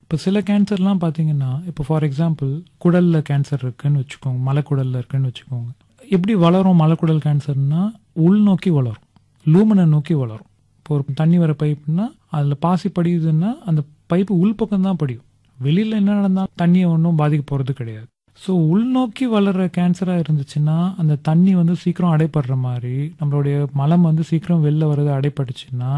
இப்போ சில கேன்சர்லாம் பார்த்தீங்கன்னா இப்போ ஃபார் எக்ஸாம்பிள் குடலில் கேன்சர் இருக்குன்னு வச்சுக்கோங்க மலைக்குடலில் இருக்குன்னு வச்சுக்கோங்க எப்படி வளரும் மலைக்குடல் கேன்சர்னா உள்நோக்கி வளரும் லூமனை நோக்கி வளரும் இப்போ ஒரு தண்ணி வர பைப்புனா அதில் பாசி படியுதுன்னா அந்த பைப்பு உள்பக்கம் தான் படியும் வெளியில் என்ன நடந்தாலும் தண்ணியை ஒன்றும் பாதிக்க போகிறது கிடையாது ஸோ உள்நோக்கி வளர்கிற கேன்சராக இருந்துச்சுன்னா அந்த தண்ணி வந்து சீக்கிரம் அடைப்படுற மாதிரி நம்மளுடைய மலம் வந்து சீக்கிரம் வெளில வர்றது அடைப்பட்டுச்சுன்னா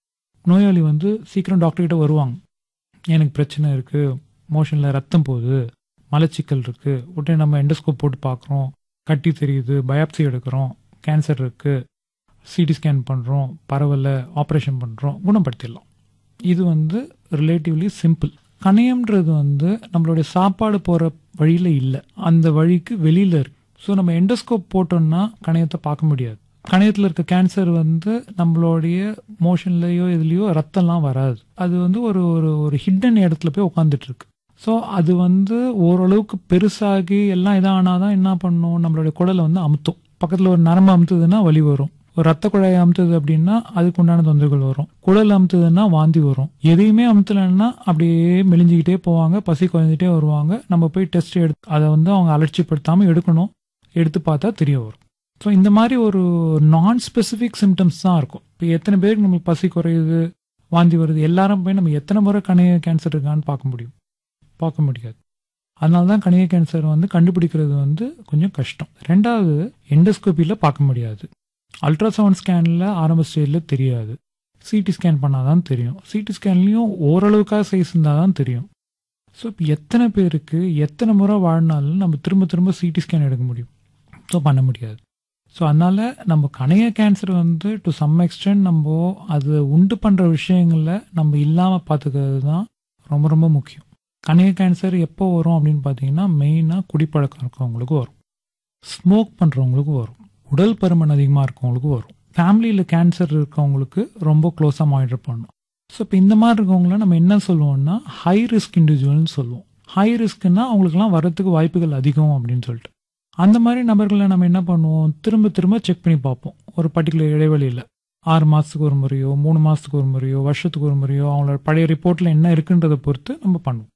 நோயாளி வந்து சீக்கிரம் டாக்டர்கிட்ட வருவாங்க எனக்கு பிரச்சனை இருக்குது மோஷனில் ரத்தம் போகுது மலச்சிக்கல் இருக்குது உடனே நம்ம எண்டோஸ்கோப் போட்டு பார்க்குறோம் கட்டி தெரியுது பயாப்சி எடுக்கிறோம் கேன்சர் இருக்குது சிடி ஸ்கேன் பண்ணுறோம் பரவல ஆப்ரேஷன் பண்ணுறோம் குணப்படுத்திடலாம் இது வந்து ரிலேட்டிவ்லி சிம்பிள் கணையம்ன்றது வந்து நம்மளுடைய சாப்பாடு போகிற வழியில் இல்லை அந்த வழிக்கு வெளியில் இருக்கு ஸோ நம்ம எண்டோஸ்கோப் போட்டோம்னா கணையத்தை பார்க்க முடியாது கணையத்தில் இருக்க கேன்சர் வந்து நம்மளுடைய மோஷன்லயோ இதுலேயோ ரத்தம்லாம் வராது அது வந்து ஒரு ஒரு ஒரு ஹிட்டன் இடத்துல போய் உட்காந்துட்டு இருக்கு ஸோ அது வந்து ஓரளவுக்கு பெருசாகி எல்லாம் இதானாதான் என்ன பண்ணும் நம்மளுடைய குடலை வந்து அமுத்தும் பக்கத்தில் ஒரு நரம்பு அமுத்துதுன்னா வலி வரும் ஒரு ரத்த குழாயை அமுத்துது அப்படின்னா அதுக்கு உண்டான தொந்தரவுகள் வரும் குடல் அமுத்துதுன்னா வாந்தி வரும் எதையுமே அமுத்தலைன்னா அப்படியே மெலிஞ்சிக்கிட்டே போவாங்க பசி குறைஞ்சிட்டே வருவாங்க நம்ம போய் டெஸ்ட் எடுத்து அதை வந்து அவங்க அலட்சிப்படுத்தாம எடுக்கணும் எடுத்து பார்த்தா தெரிய வரும் ஸோ இந்த மாதிரி ஒரு நான் ஸ்பெசிஃபிக் சிம்டம்ஸ் தான் இருக்கும் இப்போ எத்தனை பேருக்கு நம்மளுக்கு பசி குறையுது வாந்தி வருது எல்லாரும் போய் நம்ம எத்தனை முறை கணைய கேன்சர் இருக்கான்னு பார்க்க முடியும் பார்க்க முடியாது அதனால தான் கணைய கேன்சர் வந்து கண்டுபிடிக்கிறது வந்து கொஞ்சம் கஷ்டம் ரெண்டாவது எண்டோஸ்கோப்பியில் பார்க்க முடியாது அல்ட்ராசவுண்ட் ஸ்கேனில் ஆரம்ப ஸ்டேஜில் தெரியாது சிடி ஸ்கேன் பண்ணால் தான் தெரியும் சிடி ஸ்கேன்லேயும் ஓரளவுக்காக சைஸ் இருந்தால் தான் தெரியும் ஸோ இப்போ எத்தனை பேருக்கு எத்தனை முறை வாழ்னாலும் நம்ம திரும்ப திரும்ப சிடி ஸ்கேன் எடுக்க முடியும் ஸோ பண்ண முடியாது ஸோ அதனால் நம்ம கணைய கேன்சர் வந்து டு சம் எக்ஸ்டென்ட் நம்ம அது உண்டு பண்ணுற விஷயங்களில் நம்ம இல்லாமல் பார்த்துக்கிறது தான் ரொம்ப ரொம்ப முக்கியம் கணைய கேன்சர் எப்போ வரும் அப்படின்னு பார்த்தீங்கன்னா மெயினாக குடிப்பழக்கம் இருக்கவங்களுக்கு வரும் ஸ்மோக் பண்ணுறவங்களுக்கு வரும் உடல் பருமன் அதிகமாக இருக்கவங்களுக்கு வரும் ஃபேமிலியில் கேன்சர் இருக்கவங்களுக்கு ரொம்ப க்ளோஸாக மானிட்டர் பண்ணணும் ஸோ இப்போ இந்த மாதிரி இருக்கவங்கள நம்ம என்ன சொல்லுவோம்னா ஹை ரிஸ்க் இண்டிவிஜுவல்னு சொல்லுவோம் ஹை ரிஸ்க்னா அவங்களுக்குலாம் வரத்துக்கு வாய்ப்புகள் அதிகம் அப்படின்னு சொல்லிட்டு அந்த மாதிரி நபர்களை நம்ம என்ன பண்ணுவோம் திரும்ப திரும்ப செக் பண்ணி பார்ப்போம் ஒரு பர்டிகுலர் இடைவெளியில் ஆறு மாதத்துக்கு ஒரு முறையோ மூணு மாதத்துக்கு ஒரு முறையோ வருஷத்துக்கு ஒரு முறையோ அவங்களோட பழைய ரிப்போர்ட்டில் என்ன இருக்குன்றதை பொறுத்து நம்ம பண்ணுவோம்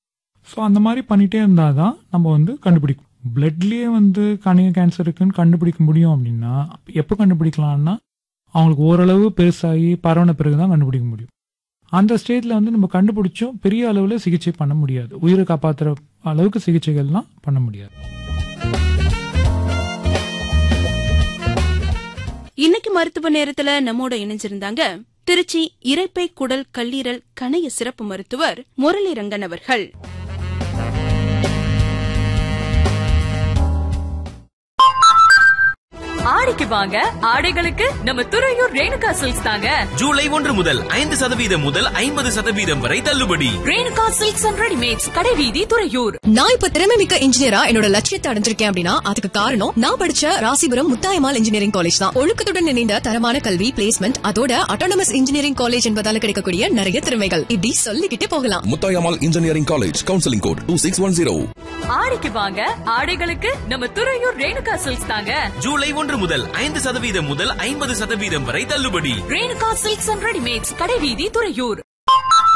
ஸோ அந்த மாதிரி பண்ணிகிட்டே இருந்தால் தான் நம்ம வந்து கண்டுபிடிக்கும் பிளட்லேயே வந்து கணிக கேன்சர் இருக்குன்னு கண்டுபிடிக்க முடியும் அப்படின்னா எப்போ கண்டுபிடிக்கலாம்னா அவங்களுக்கு ஓரளவு பெருசாகி பரவன பிறகு தான் கண்டுபிடிக்க முடியும் அந்த ஸ்டேஜில் வந்து நம்ம கண்டுபிடிச்சோம் பெரிய அளவில் சிகிச்சை பண்ண முடியாது உயிரை காப்பாற்றுற அளவுக்கு சிகிச்சைகள்லாம் பண்ண முடியாது இன்னைக்கு மருத்துவ நேரத்துல நம்மோட இணைஞ்சிருந்தாங்க திருச்சி இரைப்பை குடல் கல்லீரல் கணைய சிறப்பு மருத்துவர் முரளிரங்கன் அவர்கள் ஆடிக்கு வாங்க ஆடைகளுக்கு நம்ம துறையூர் ரேணுகா சில்க்ஸ் தாங்க ஜூலை ஒன்று முதல் ஐந்து சதவீதம் முதல் ஐம்பது சதவீதம் வரை தள்ளுபடி ரேணுகா சில்க்ஸ் அண்ட் ரெடிமேட்ஸ் கடைவீதி துறையூர் நான் இப்ப திறமை மிக்க இன்ஜினியரா என்னோட லட்சியத்தை அடைஞ்சிருக்கேன் அப்படின்னா அதுக்கு காரணம் நான் படிச்ச ராசிபுரம் முத்தாயமால் இன்ஜினியரிங் காலேஜ் தான் ஒழுக்கத்துடன் இணைந்த தரமான கல்வி பிளேஸ்மெண்ட் அதோட அட்டானமஸ் இன்ஜினியரிங் காலேஜ் என்பதால கிடைக்கக்கூடிய நிறைய திறமைகள் இப்படி சொல்லிக்கிட்டே போகலாம் Muthayammal engineering college counselling code two six one zero ஆடிக்கு வாங்க ஆடைகளுக்கு நம்ம துறையூர் ரேணுகா சில்க்ஸ் தாங்க ஜூலை ஒன்று முதல் ஐந்து சதவீதம் முதல் ஐம்பது சதவீதம் வரை தள்ளுபடி ரேணுகா சில்க்ஸ் அண்ட் ரெடிமேட்ஸ் கடைவீதி துறையூர்